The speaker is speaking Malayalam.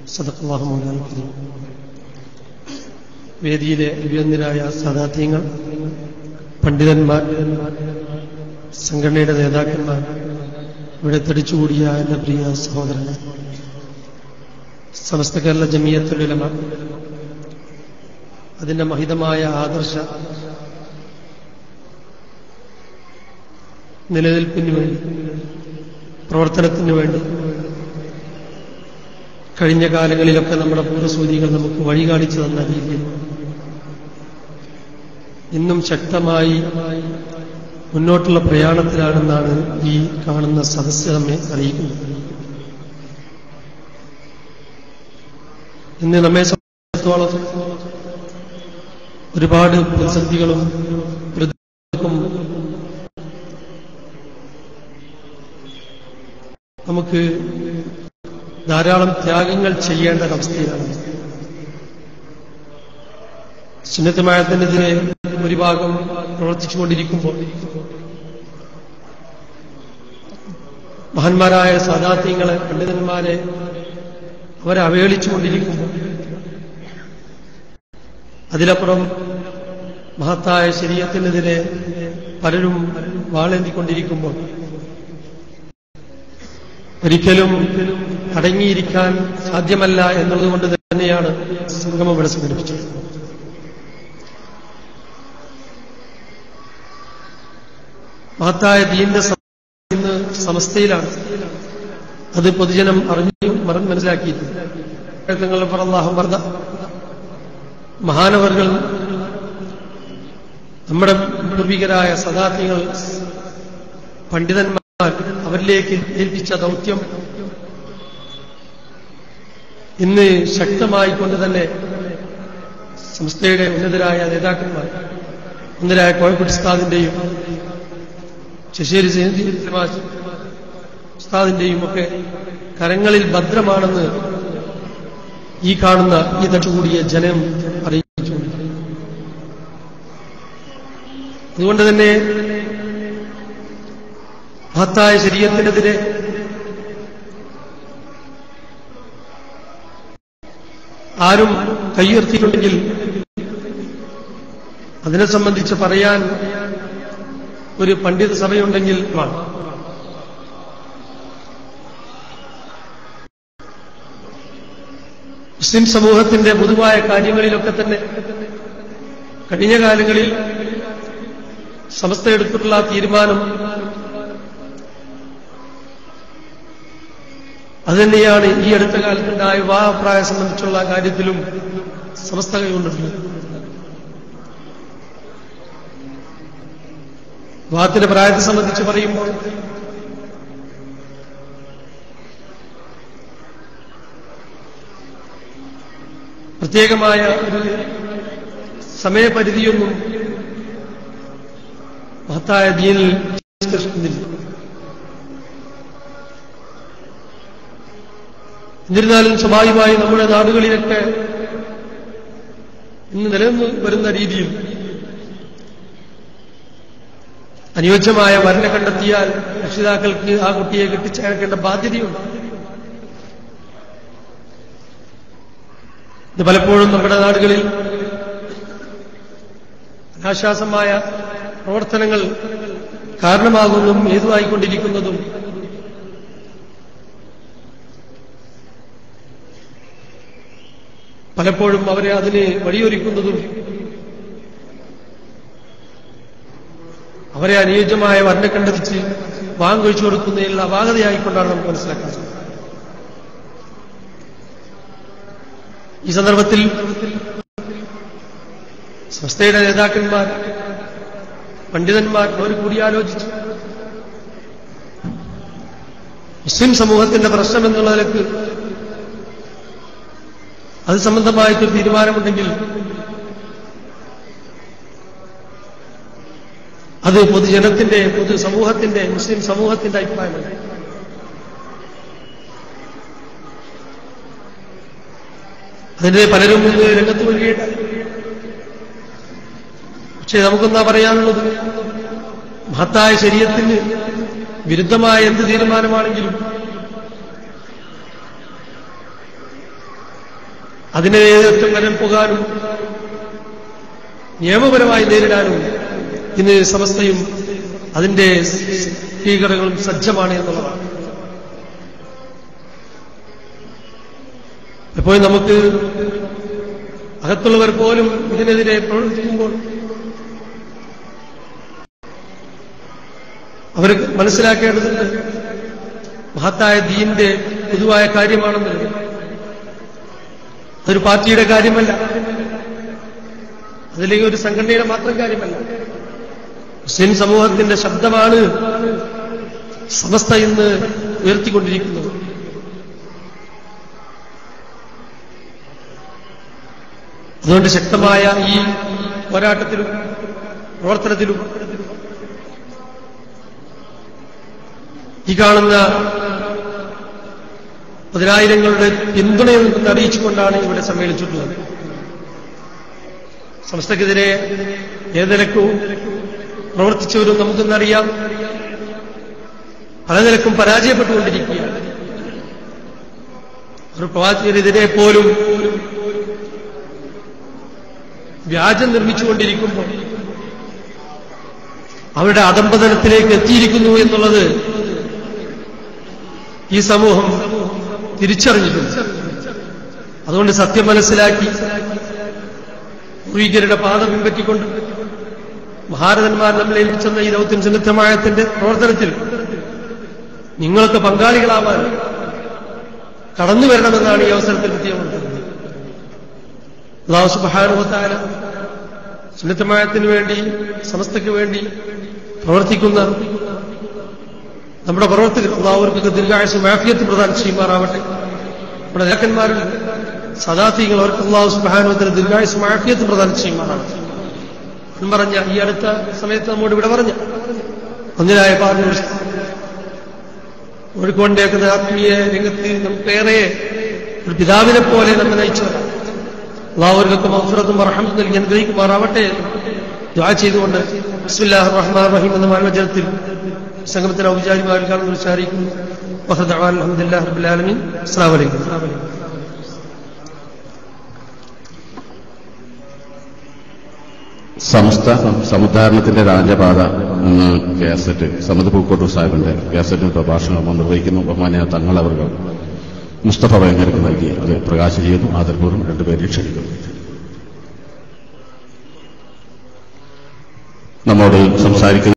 സദഖല്ലാഹു മൗലാന കരീം വേദിയിലെ അഭിയന്തരായ സാദാത്യങ്ങൾ പണ്ഡിതന്മാർ സംഘടനയുടെ നേതാക്കന്മാർ ഇവിടെ തടിച്ചുകൂടിയ എന്റെ പ്രിയ സഹോദരങ്ങൾ സമസ്ത കേരള ജമിയത്തുലമ അതിന്റെ മഹിതമായ ആദർശ നിലനിൽപ്പിന് വേണ്ടി പ്രവർത്തനത്തിന് വേണ്ടി കഴിഞ്ഞ കാലങ്ങളിലൊക്കെ നമ്മുടെ പൂർവ്വസൂചികൾ നമുക്ക് വഴി കാണിച്ചു തന്ന രീതിയിൽ ഇന്നും ശക്തമായി മുന്നോട്ടുള്ള പ്രയാണത്തിലാണെന്നാണ് ഈ കാണുന്ന സദസ്യ നമ്മെ അറിയിക്കുന്നത് ഇന്ന് നമ്മെ സംബന്ധിച്ചിടത്തോളം ഒരുപാട് പ്രതിസന്ധികളും പ്രതിക്കും നമുക്ക് ധാരാളം ത്യാഗങ്ങൾ ചെയ്യേണ്ട അവസ്ഥയിലാണ് സുന്നത്തമായത്തിനെതിരെ ഒരു ഭാഗം പ്രവർത്തിച്ചുകൊണ്ടിരിക്കുമ്പോൾ മഹാന്മാരായ സാധാത്യങ്ങളെ പണ്ഡിതന്മാരെ അവരെ അവഹേളിച്ചുകൊണ്ടിരിക്കുമ്പോൾ അതിലപ്പുറം മഹത്തായ ശരീരത്തിനെതിരെ പലരും വാളേന്തിക്കൊണ്ടിരിക്കുമ്പോൾ ഒരിക്കലും അടങ്ങിയിരിക്കാൻ സാധ്യമല്ല എന്നുള്ളതുകൊണ്ട് തന്നെയാണ് സംഗമം ഇവിടെ സംഘടിപ്പിച്ചത് മഹത്തായ ദീന്റെ ഇന്ന് സമസ്തയിലാണ് അത് പൊതുജനം അറിഞ്ഞു മറന്ന് മനസ്സിലാക്കിയിട്ടുണ്ട് തങ്ങൾ പറന്നാഹം വർദ്ധ മഹാനവർകൾ നമ്മുടെ പൂർവികരായ സദാത്യങ്ങൾ പണ്ഡിതന്മാർ അവരിലേക്ക് ഏൽപ്പിച്ച ദൗത്യം ഇന്ന് ശക്തമായിക്കൊണ്ട് തന്നെ സംസ്ഥയുടെ ഉന്നതരായ നേതാക്കന്മാർ ഉന്നതരായ കോഴക്കുട്ടി ഉസ്താദിന്റെയും ശശേരി ഉസ്താദിന്റെയും ഒക്കെ കരങ്ങളിൽ ഭദ്രമാണെന്ന് ഈ കാണുന്ന ഈ തട്ടുകൂടിയ ജനം അറിയിച്ചു അതുകൊണ്ട് തന്നെ മഹത്തായ ശരീരത്തിനെതിരെ ആരും കൈയുയർത്തിയിട്ടുണ്ടെങ്കിൽ അതിനെ സംബന്ധിച്ച് പറയാൻ ഒരു പണ്ഡിത സഭയുണ്ടെങ്കിൽ ആണ് മുസ്ലിം സമൂഹത്തിന്റെ പൊതുവായ കാര്യങ്ങളിലൊക്കെ തന്നെ കഴിഞ്ഞ കാലങ്ങളിൽ സമസ്ത എടുത്തിട്ടുള്ള തീരുമാനം അതുതന്നെയാണ് ഈ അടുത്ത കാലത്തുണ്ടായ വിവാഹപ്രായം സംബന്ധിച്ചുള്ള കാര്യത്തിലും സമസ്ത കൈകൊണ്ടിട്ടുള്ളത് വിവാഹത്തിന്റെ പ്രായത്തെ സംബന്ധിച്ച് പറയുമ്പോൾ പ്രത്യേകമായ ഒരു സമയപരിധിയൊന്നും മഹത്തായ ദീനിൽ നിഷ്കർഷിക്കുന്നില്ല എന്നിരുന്നാലും സ്വാഭാവികമായി നമ്മുടെ നാടുകളിലൊക്കെ ഇന്ന് നിലനിന്ന് വരുന്ന രീതിയിൽ അനുയോജ്യമായ വരനെ കണ്ടെത്തിയാൽ രക്ഷിതാക്കൾക്ക് ആ കുട്ടിയെ കെട്ടിച്ചേർക്കേണ്ട ബാധ്യതയുണ്ട് ഇത് പലപ്പോഴും നമ്മുടെ നാടുകളിൽ അനാശ്വാസമായ പ്രവർത്തനങ്ങൾ കാരണമാകുന്നതും ഏതുവായിക്കൊണ്ടിരിക്കുന്നതും പലപ്പോഴും അവരെ അതിന് വഴിയൊരുക്കുന്നതും അവരെ അനുയോജ്യമായ വർണ്ണ കണ്ടെത്തിച്ച് വാങ്ങൊഴിച്ചു കൊടുക്കുന്നതിനുള്ള അപാകതയായിക്കൊണ്ടാണ് നമുക്ക് മനസ്സിലാക്കാൻ സാധിക്കുന്നത് ഈ സന്ദർഭത്തിൽ സംസ്ഥയുടെ നേതാക്കന്മാർ പണ്ഡിതന്മാർ അവർ കൂടിയാലോചിച്ചു മുസ്ലിം സമൂഹത്തിന്റെ പ്രശ്നം എന്നുള്ള നിലക്ക് അത് സംബന്ധമായിട്ടൊരു തീരുമാനമുണ്ടെങ്കിൽ അത് പൊതുജനത്തിന്റെ പൊതു സമൂഹത്തിന്റെ മുസ്ലിം സമൂഹത്തിന്റെ അഭിപ്രായമല്ല അതിന്റെ പലരും ഇന്ന് രംഗത്ത് വരികയുണ്ട് പക്ഷേ നമുക്കെന്താ പറയാനുള്ളത് മഹത്തായ ശരീരത്തിന് വിരുദ്ധമായ എന്ത് തീരുമാനമാണെങ്കിലും അതിനെ ഏറ്റവും വരൽ പോകാനും നിയമപരമായി നേരിടാനും ഇന്ന് സമസ്തയും അതിന്റെ സ്പീക്കറുകളും സജ്ജമാണ് എന്നുള്ളതാണ് എപ്പോഴും നമുക്ക് അകത്തുള്ളവർ പോലും ഇതിനെതിരെ പ്രവർത്തിക്കുമ്പോൾ അവർ മനസ്സിലാക്കേണ്ടതുണ്ട് മഹത്തായ ദീന്റെ പൊതുവായ കാര്യമാണെന്നുള്ളത് അതൊരു പാർട്ടിയുടെ കാര്യമല്ല അതിലേക്ക് ഒരു സംഘടനയുടെ മാത്രം കാര്യമല്ല മുസ്ലിം സമൂഹത്തിന്റെ ശബ്ദമാണ് സമസ്ത ഇന്ന് ഉയർത്തിക്കൊണ്ടിരിക്കുന്നത് അതുകൊണ്ട് ശക്തമായ ഈ പോരാട്ടത്തിലും പ്രവർത്തനത്തിലും ഈ കാണുന്ന പതിനായിരങ്ങളുടെ പിന്തുണയിൽ നിന്ന് അറിയിച്ചുകൊണ്ടാണ് ഇവിടെ സമ്മേളിച്ചിട്ടുള്ളത് സംസ്ഥക്കെതിരെ ഏത് നിലക്കും പ്രവർത്തിച്ചവരും നമുക്കെന്നറിയാം പല നിലക്കും പരാജയപ്പെട്ടുകൊണ്ടിരിക്കുകയാണ് ഒരു പ്രവാചകരെതിരെ പോലും വ്യാജം നിർമ്മിച്ചുകൊണ്ടിരിക്കുമ്പോൾ അവരുടെ അധംപതനത്തിലേക്ക് എത്തിയിരിക്കുന്നു എന്നുള്ളത് ഈ സമൂഹം തിരിച്ചറിഞ്ഞിട്ടുണ്ട് അതുകൊണ്ട് സത്യം മനസ്സിലാക്കി പൂർവികരുടെ പാത പിൻപറ്റിക്കൊണ്ട് മഹാരഥന്മാർ നമ്മളെ ഏൽപ്പിച്ചെന്ന ഈ ദൗത്യം സന്നിദ്ധമായത്തിന്റെ പ്രവർത്തനത്തിൽ നിങ്ങൾക്ക് പങ്കാളികളാവാൻ കടന്നു വരണമെന്നാണ് ഈ അവസരത്തിൽ പ്രത്യേകപ്പെടുത്തുന്നത് അള്ളാഹു സുബാനുഭത്താല സുന്നിത്തമായത്തിന് വേണ്ടി സമസ്തയ്ക്ക് വേണ്ടി പ്രവർത്തിക്കുന്ന നമ്മുടെ പ്രവർത്തകർ അള്ളാഹുവർക്കൊക്കെ ദീർഘായുസ് മാഫിയത്ത് പ്രധാനം ചെയ്യുമാറാവട്ടെ നമ്മുടെ നേതാക്കന്മാരിൽ സദാർത്ഥികൾ അവർക്ക് അള്ളാഹു സുബാനുഭത്തിന് ദീർഘായുസ് മാഫിയത്ത് പ്രധാനം ചെയ്യുമാറാവട്ടെ എന്ന് പറഞ്ഞ ഈ അടുത്ത സമയത്ത് നമ്മോട് ഇവിടെ പറഞ്ഞ ഒന്നിനായ പാർട്ടി കോഴിക്കോടിന്റെയൊക്കെ ആത്മീയ രംഗത്ത് നമുക്കേറെ ഒരു പിതാവിനെ പോലെ നമ്മെ നയിച്ചവരാണ് അള്ളാഹുവർക്കൊക്കെ മൗഫുറത്തും റഹമത്തും നൽകി അനുഗ്രഹിക്കുമാറാവട്ടെ ദ്വാ ചെയ്തുകൊണ്ട് ബിസ്മില്ലാഹ് റഹ്മാൻ റഹീം എന്ന മാനവജനത്തിൽ സംഗമത്തിന് ഔപചാരികമായി കാണുന്ന കുറിച്ച് അറിയിക്കുന്നു അലഹമുല്ലാ റബുലാലമീൻ അസ്സാം വലൈക്കും സമസ്ത സമുദ്ധാരണത്തിന്റെ രാജപാത എന്ന കാസറ്റ് സമത് പൂക്കോട്ടൂർ സാഹിബിന്റെ കാസറ്റ് പ്രഭാഷണം നിർവഹിക്കുന്നു ബഹുമാനിയ തങ്ങൾ അവർ മുസ്തഫ ഭയങ്കരക്ക് നൽകി അത് പ്രകാശം ചെയ്യുന്നു ആദരപൂർവ്വം രണ്ടുപേരെ ക്ഷണിക്കുന്നു നമ്മോട് സംസാരിക്കുന്ന